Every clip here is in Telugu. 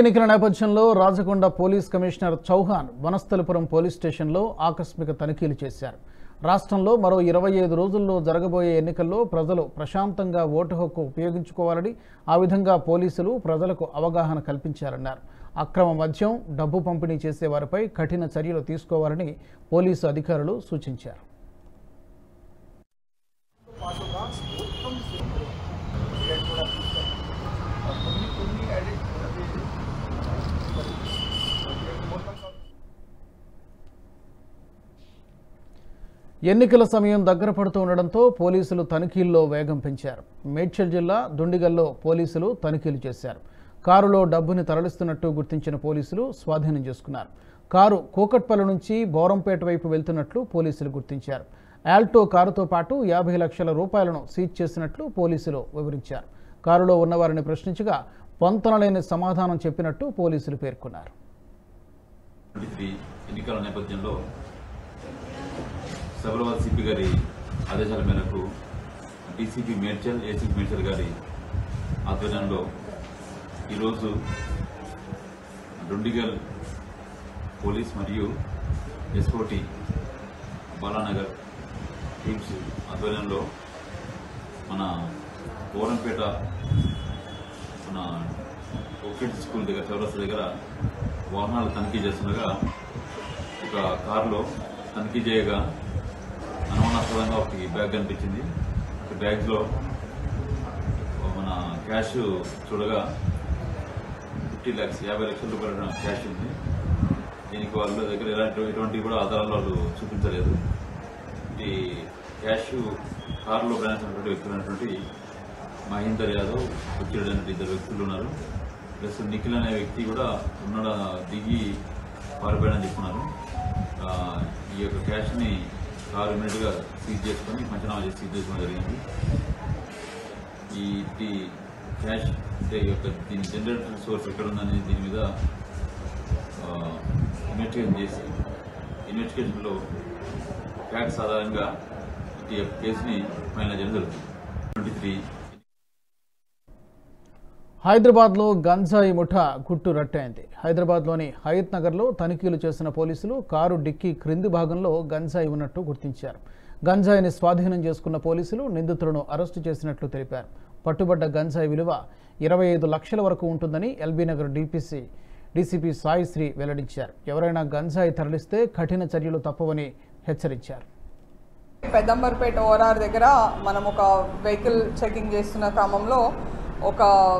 ఎన్నికల నేపథ్యంలో Rachakonda police commissioner Chauhan Vanasthalipuram police స్టేషన్లో ఆకస్మిక తనిఖీలు చేశారు రాష్ట్రంలో మరో ఇరవై ఐదు రోజుల్లో జరగబోయే ఎన్నికల్లో ప్రజలు ప్రశాంతంగా ఓటు హక్కు ఉపయోగించుకోవాలని ఆ విధంగా పోలీసులు ప్రజలకు అవగాహన కల్పించారన్నారు అక్రమ మద్యం డబ్బు పంపిణీ చేసే వారిపై కఠిన చర్యలు తీసుకోవాలని పోలీసు అధికారులు సూచించారు పాటుగా మొత్తం సింపుల్ టికెట్ కూడా తీసుకోండి కొన్ని కొన్ని ఎడిట్ మొత్తం కాదు. ఎన్నికల సమయం దగ్గర పడుతూ ఉండడంతో పోలీసులు తనిఖీల్లో వేగం పెంచారు మేడ్చల్ జిల్లా దుండిగల్లో పోలీసులు తనిఖీలు చేశారు కారులో డబ్బుని తరలిస్తున్నట్టు గుర్తించిన పోలీసులు స్వాధీనం చేసుకున్నారు కారు కూకట్పల్లి నుంచి బోరంపేట వైపు వెళ్తున్నట్లు పోలీసులు గుర్తించారు ఆల్టో కారుతో పాటు యాభై లక్షల రూపాయలను సీజ్ చేసినట్లు పోలీసులు వివరించారు కారులో ఉన్నవారిని ప్రశ్నించగా పొంతనలేని సమాధానం చెప్పినట్టు పోలీసులు పేర్కొన్నారు ట్వంటీ త్రీ ఎన్నికల నేపథ్యంలో సైబరాబాద్ సిపి గారి ఆదేశాల మేరకు డీసీపీ మేడ్చల్ ఏసీపీ మేడ్చల్ గారి ఆధ్వర్యంలో ఈరోజు డుండిగల్ పోలీస్ మరియు ఎస్ఓటి బాలానగర్ టీమ్స్ ఆధ్వర్యంలో మన కోరంపేట మన ఓకెట్ స్కూల్ దగ్గర చౌరస్తా దగ్గర వాహనాలు తనిఖీ చేస్తుండగా ఒక కారులో తనిఖీ చేయగా అనుమానాస్పదంగా ఒక బ్యాగ్ కనిపించింది ఒక బ్యాగ్లో మన క్యాష్ చూడగా ఫిఫ్టీ ల్యాక్స్ యాభై లక్షల రూపాయల క్యాష్ ఉంది దీనికి వాళ్ళ దగ్గర ఎలాంటి ఎటువంటి కూడా ఆధారాలు వాళ్ళు చూపించలేదు ఈ క్యాష్ కారులో ప్రయాణించినటువంటి వ్యక్తులైనటువంటి మహేందర్ యాదవ్ కుచ్చిరెడ్డి అనే ఇద్దరు వ్యక్తులు ఉన్నారు ప్లస్ నిఖిల్ అనే వ్యక్తి కూడా ఉన్నాడ దిగి పారిపోయాడని చెప్తున్నారు ఆ, ఈ యొక్క క్యాష్ని కారు ఇమీడియట్గా సీజ్ చేసుకొని పంచనామా చేసి సీజ్ చేసుకోవడం జరిగింది ఈ ఈ క్యాష్ అంటే ఈ యొక్క దీని జనరేటర్ సోర్స్ ఎక్కడ ఉందని దీని మీద ఇన్వెస్టిగేషన్ చేసి ఇన్వెస్టిగేషన్లో ఫ్యాక్ట్స్ ఆధారంగా ఈ యొక్క కేసుని ఫైనల్ చేయడం జరుగుతుంది ట్వంటీ త్రీ హైదరాబాద్లో గంజాయి ముఠా గుట్టు రట్టయింది హైదరాబాద్లోని హయత్ నగర్లో తనిఖీలు చేసిన పోలీసులు కారు డిక్కీ క్రింది భాగంలో గంజాయి ఉన్నట్టు గుర్తించారు గంజాయిని స్వాధీనం చేసుకున్న పోలీసులు నిందితులను అరెస్టు చేసినట్లు తెలిపారు పట్టుబడ్డ గంజాయి విలువ ఇరవై ఐదు లక్షల వరకు ఉంటుందని LB Nagar DPC DCP Sai Sri వెల్లడించారు ఎవరైనా గంజాయి తరలిస్తే కఠిన చర్యలు తప్పవని హెచ్చరించారు పెద్దంబర్పేట ఓఆర్ఆర్ దగ్గర మనం ఒక వెహికల్ చెకింగ్ చేస్తున్న క్రమంలో ఒక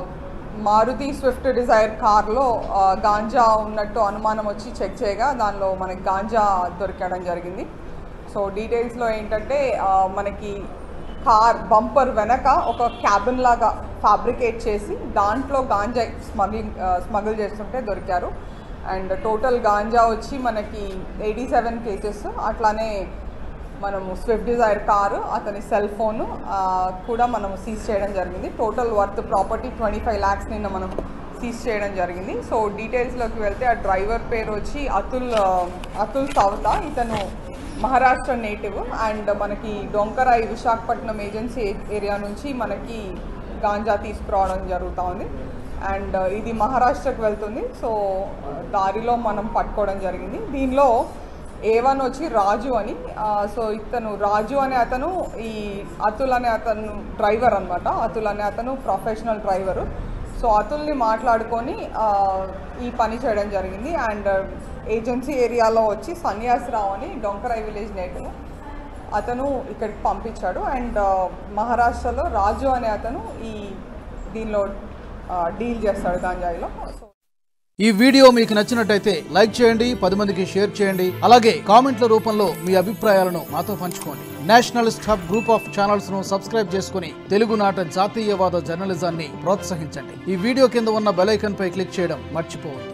మారుతి స్విఫ్ట్ డిజైర్ కార్లో ఆ, గాంజా ఉన్నట్టు అనుమానం వచ్చి చెక్ చేయగా దానిలో మనకి గాంజా దొరకడం జరిగింది సో డీటెయిల్స్లో ఏంటంటే ఆ, మనకి కార్ బంపర్ వెనక ఒక క్యాబిన్ లాగా ఫ్యాబ్రికేట్ చేసి దాంట్లో గాంజా స్మగ్లింగ్ స్మగుల్ చేస్తుంటే దొరికారు అండ్ టోటల్ గాంజా వచ్చి మనకి ఎయిటీ సెవెన్ కేసెస్ అట్లానే మనము స్విఫ్ట్ డిజైర్ కారు అతని సెల్ ఫోన్ కూడా మనము సీజ్ చేయడం జరిగింది total worth property twenty five lakhs నిన్న మనం సీజ్ చేయడం జరిగింది సో డీటెయిల్స్లోకి వెళ్తే ఆ డ్రైవర్ పేరు వచ్చి అతుల్ ఆ, అతుల్ సౌత ఇతను మహారాష్ట్ర నేటివ్ అండ్ మనకి డొంకరాయి విశాఖపట్నం ఏజెన్సీ ఏరియా నుంచి మనకి గాంజా తీసుకురావడం జరుగుతూ ఉంది అండ్ ఇది మహారాష్ట్రకు వెళ్తుంది సో దారిలో మనం పట్టుకోవడం జరిగింది దీనిలో ఏ వన్ వచ్చి రాజు అని ఆ, సో ఇతను రాజు అనే అతను ఈ అతుల్ అనే అతను డ్రైవర్ అనమాట అతుల్ అనే అతను ప్రొఫెషనల్ డ్రైవరు సో అతుల్ని మాట్లాడుకొని ఆ, ఈ పని చేయడం జరిగింది అండ్ ఏజెన్సీ ఏరియాలో వచ్చి సన్యాసరావు అని డొంకరాయ్ విలేజ్ నేటివ్ అతను ఇక్కడికి పంపించాడు అండ్ ఆ, మహారాష్ట్రలో రాజు అనే అతను ఈ దీనిలో డీల్ చేస్తాడు గాంజాయిలో సో ఈ వీడియో మీకు నచ్చినట్టయితే లైక్ చేయండి పది మందికి షేర్ చేయండి అలాగే కామెంట్ల రూపంలో మీ అభిప్రాయాలను మాతో పంచుకోండి nationalist hub group of channels ను సబ్స్క్రైబ్ చేసుకుని తెలుగునాట జాతీయవాద జర్నలిజాన్ని ప్రోత్సహించండి ఈ వీడియో కింద ఉన్న బెల్ ఐకాన్ పై క్లిక్ చేయడం మర్చిపోవద్దు